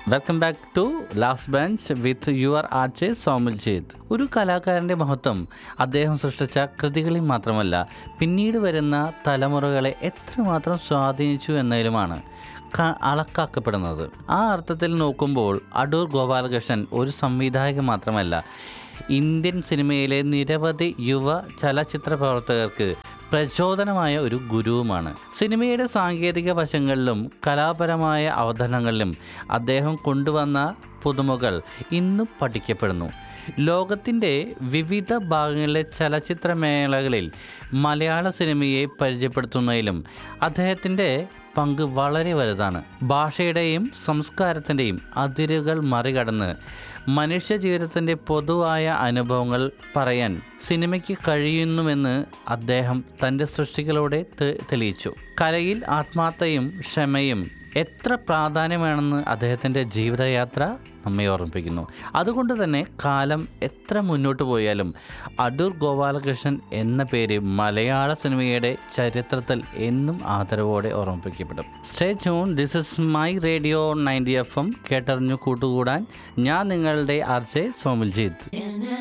welcome back to last bench with your arch സോമിൽ ചെയ്ത് ഒരു കലാകാരൻ്റെ മഹത്വം അദ്ദേഹം സൃഷ്ടിച്ച കൃതികളിൽ മാത്രമല്ല പിന്നീട് വരുന്ന തലമുറകളെ എത്രമാത്രം സ്വാധീനിച്ചു എന്നതിലുമാണ് ക- അളക്കാക്കപ്പെടുന്നത് ആ അർത്ഥത്തിൽ നോക്കുമ്പോൾ അടൂർ ഗോപാലകൃഷ്ണൻ ഒരു സംവിധായകൻ മാത്രമല്ല ഇന്ത്യൻ സിനിമയിലെ നിരവധി യുവ ചലച്ചിത്ര പ്രവർത്തകർക്ക് പ്രചോദനമായ ഒരു ഗുരുവുമാണ് സിനിമയുടെ സാങ്കേതിക വശങ്ങളിലും കലാപരമായ അവതരണങ്ങളിലും അദ്ദേഹം കൊണ്ടുവന്ന പുതുമകൾ ഇന്നും പഠിക്കപ്പെടുന്നു ലോകത്തിൻ്റെ വിവിധ ഭാഗങ്ങളിലെ ചലച്ചിത്ര മേളകളിൽ മലയാള സിനിമയെ പരിചയപ്പെടുത്തുന്നതിലും അദ്ദേഹത്തിൻ്റെ പങ്ക് വളരെ വലുതാണ് ഭാഷയുടെയും സംസ്കാരത്തിൻ്റെയും അതിരുകൾ മറികടന്ന് മനുഷ്യ ജീവിതത്തിൻ്റെ പൊതുവായ അനുഭവങ്ങൾ പറയാൻ സിനിമയ്ക്ക് കഴിയുന്നുവെന്ന് അദ്ദേഹം തൻ്റെ സൃഷ്ടികളോടെ തെ- തെളിയിച്ചു കലയിൽ ആത്മാർത്ഥയും ക്ഷമയും എത്ര പ്രാധാന്യമാണെന്ന് അദ്ദേഹത്തിൻ്റെ ജീവിതയാത്ര നമ്മെ ഓർമ്മിപ്പിക്കുന്നു അതുകൊണ്ട് തന്നെ കാലം എത്ര മുന്നോട്ട് പോയാലും അടൂർ ഗോപാലകൃഷ്ണൻ എന്ന പേര് മലയാള സിനിമയുടെ ചരിത്രത്തിൽ എന്നും ആദരവോടെ ഓർമ്മിപ്പിക്കപ്പെടും സ്റ്റേ ജൂൺ this is my radio ninety F M കേട്ടറിഞ്ഞു കൂട്ടുകൂടാൻ ഞാൻ നിങ്ങളുടെ ആർ ജെ സോമിൽജീത്